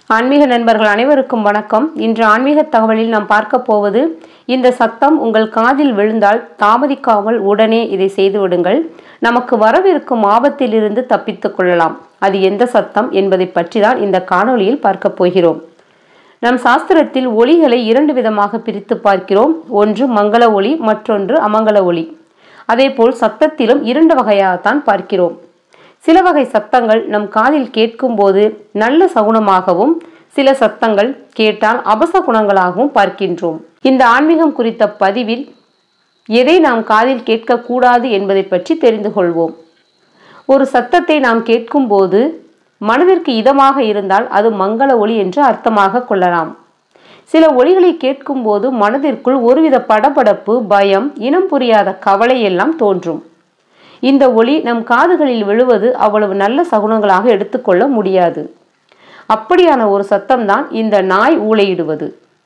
ஆன்மீக நண்பர்கள் அனைவருக்கும் வணக்கம் இன்று ஆன்மீக தகவலில் நாம் பார்க்க போவது இந்த சத்தம் உங்கள் காதில் விழுந்தால் தாமதிக்காமல் உடனே இதை செய்துவிடுங்கள் நமக்கு வரவிருக்கும் ஆபத்திலிருந்து தப்பித்துக் கொள்ளலாம் அது எந்த சத்தம் என்பதை பற்றி தான் இந்த காணொளியில் பார்க்க போகிறோம் நம் சாஸ்திரத்தில் ஒளிகளை இரண்டு விதமாக பிரித்து பார்க்கிறோம் ஒன்று மங்கள ஒளி மற்றொன்று அமங்கல ஒளி அதேபோல் சத்தத்திலும் இரண்டு வகையாகத்தான் பார்க்கிறோம் சில வகை சத்தங்கள் நம் காதில் கேட்கும்போது நல்ல சகுனமாகவும் சில சத்தங்கள் கேட்டால் அபசகுணங்களாகவும் பார்க்கின்றோம் இந்த ஆன்மீகம் குறித்த பதிவில் எதை நாம் காதில் கேட்கக்கூடாது என்பதை பற்றி தெரிந்து கொள்வோம் ஒரு சத்தத்தை நாம் கேட்கும்போது மனதிற்கு இதமாக இருந்தால் அது மங்கள ஒளி என்று அர்த்தமாக கொள்ளலாம் சில ஒளிகளை கேட்கும்போது மனதிற்குள் ஒருவித படபடப்பு பயம் இனம் புரியாத கவலை எல்லாம் தோன்றும் இந்த ஒளி நம் காதுகளில் விழுவது அவ்வளவு நல்ல சகுனங்களாக எடுத்துக்கொள்ள முடியாது அப்படியான ஒரு சத்தம்தான் இந்த நாய் ஊளையிடுவது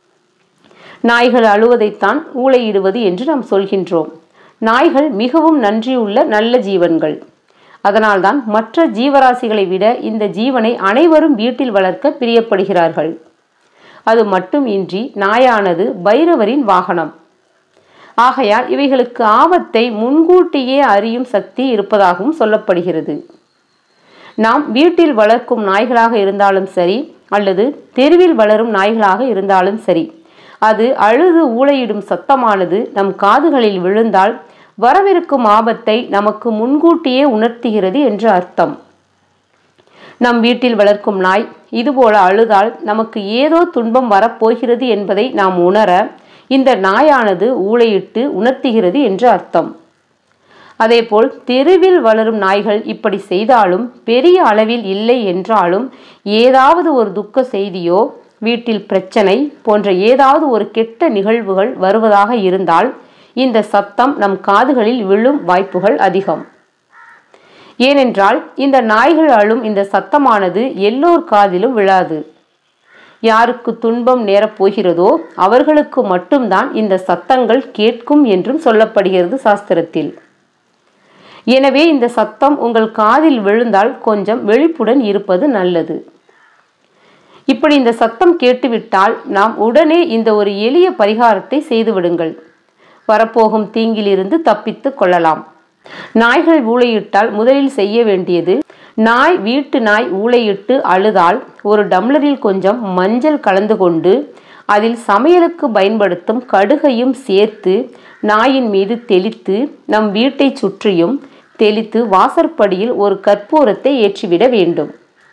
நாய்கள் அழுவதைத்தான் ஊளையிடுவது என்று நாம் சொல்கின்றோம் நாய்கள் மிகவும் நன்றியுள்ள நல்ல ஜீவன்கள் அதனால்தான் மற்ற ஜீவராசிகளை விட இந்த ஜீவனை அனைவரும் வீட்டில் வளர்க்க பிரியப்படுகிறார்கள் அது மட்டும் இன்றி நாயானது பைரவரின் வாகனம் ஆகையால் இவைகளுக்கு ஆபத்தை முன்கூட்டியே அறியும் சக்தி இருப்பதாகவும் சொல்லப்படுகிறது நாம் வீட்டில் வளர்க்கும் நாய்களாக இருந்தாலும் சரி அல்லது தெருவில் வளரும் நாய்களாக இருந்தாலும் சரி அது அழுது ஊளையிடும் சத்தமானது நம் காதுகளில் விழுந்தால் வரவிருக்கும் ஆபத்தை நமக்கு முன்கூட்டியே உணர்த்துகிறது என்று அர்த்தம் நம் வீட்டில் வளர்க்கும் நாய் இதுபோல அழுதால் நமக்கு ஏதோ துன்பம் வரப்போகிறது என்பதை நாம் உணர இந்த நாயானது ஊளையிட்டு உணர்த்துகிறது என்று அர்த்தம் அதேபோல் தெருவில் வளரும் நாய்கள் இப்படி செய்தாலும் பெரிய அளவில் இல்லை என்றாலும் ஏதாவது ஒரு துக்க செய்தியோ வீட்டில் பிரச்சனை போன்ற ஏதாவது ஒரு கெட்ட நிகழ்வுகள் வருவதாக இருந்தால் இந்த சத்தம் நம் காதுகளில் விழும் வாய்ப்புகள் அதிகம் ஏனென்றால் இந்த நாய்கள் அழும் இந்த சத்தமானது எல்லோர் காதிலும் விழாது யாருக்கு துன்பம் நேரப் போகிறதோ அவர்களுக்கு மட்டும்தான் இந்த சத்தங்கள் கேட்கும் என்றும் சொல்லப்படுகிறது சாஸ்திரத்தில் எனவே இந்த சத்தம் உங்கள் காதில் விழுந்தால் கொஞ்சம் விழிப்புடன் இருப்பது நல்லது இப்படி இந்த சத்தம் கேட்டுவிட்டால் நாம் உடனே இந்த ஒரு எளிய பரிகாரத்தை செய்துவிடுங்கள் வரப்போகும் தீங்கிலிருந்து தப்பித்து கொள்ளலாம் நாய்கள் ஊளையிட்டால் முதலில் செய்ய வேண்டியது நாய் வீட்டு நாய் ஊளையிட்டு அழுதால் ஒரு டம்ளரில் கொஞ்சம் மஞ்சள் கலந்து கொண்டு அதில் சமையலுக்கு பயன்படுத்தும் கடுகையும் சேர்த்து நாயின் மீது தெளித்து நம் வீட்டை சுற்றியும் தெளித்து வாசற்படியில் ஒரு கற்பூரத்தை ஏற்றிவிட வேண்டும்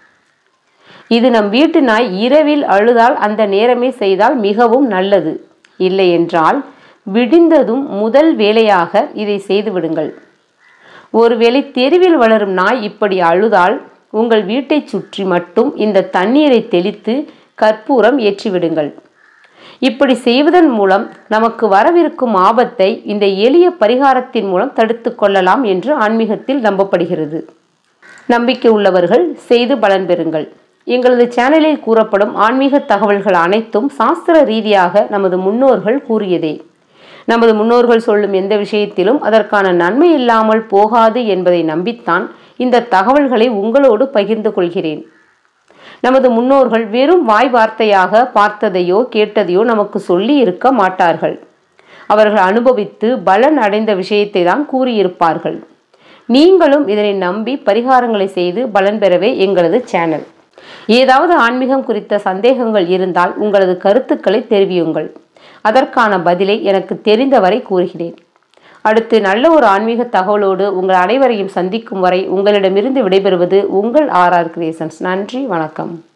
இது நம் வீட்டு நாய் இரவில் அழுதால் அந்த நேரமே செய்தால் மிகவும் நல்லது இல்லை என்றால் விடிந்ததும் முதல் வேலையாக இதை செய்து விடுங்கள் ஒருவேளை தெருவில் வளரும் நாய் இப்படி அழுதால் உங்கள் வீட்டை சுற்றி மட்டும் இந்த தண்ணீரை தெளித்து கற்பூரம் ஏற்றிவிடுங்கள் இப்படி செய்வதன் மூலம் நமக்கு வரவிருக்கும் ஆபத்தை இந்த எளிய பரிகாரத்தின் மூலம் தடுத்து கொள்ளலாம் என்று ஆன்மீகத்தில் நம்பப்படுகிறது நம்பிக்கை உள்ளவர்கள் செய்து பலன் பெறுங்கள் எங்களது சேனலில் கூறப்படும் ஆன்மீக தகவல்கள் அனைத்தும் சாஸ்திர ரீதியாக நமது முன்னோர்கள் கூறியதே நமது முன்னோர்கள் சொல்லும் எந்த விஷயத்திலும் அதற்கான நன்மை இல்லாமல் போகாது என்பதை நம்பித்தான் இந்த தகவல்களை உங்களோடு பகிர்ந்து கொள்கிறேன் நமது முன்னோர்கள் வெறும் வாய் வார்த்தையாக பார்த்ததையோ கேட்டதையோ நமக்கு சொல்லி இருக்க மாட்டார்கள் அவர்கள் அனுபவித்து பலன் அடைந்த விஷயத்தை தான் கூறியிருப்பார்கள் நீங்களும் இதனை நம்பி பரிகாரங்களை செய்து பலன் பெறவே எங்களது சேனல் ஏதாவது ஆன்மீகம் குறித்த சந்தேகங்கள் இருந்தால் உங்களது கருத்துக்களை தெரிவியுங்கள் அதற்கான பதிலை எனக்கு தெரிந்தவரை கூறுகிறேன் அடுத்து நல்ல ஒரு ஆன்மீக தகவலோடு உங்கள் அனைவரையும் சந்திக்கும் வரை உங்களிடமிருந்து விடைபெறுவது உங்கள் ஆர்ஆர் கிரியேஷன்ஸ் நன்றி வணக்கம்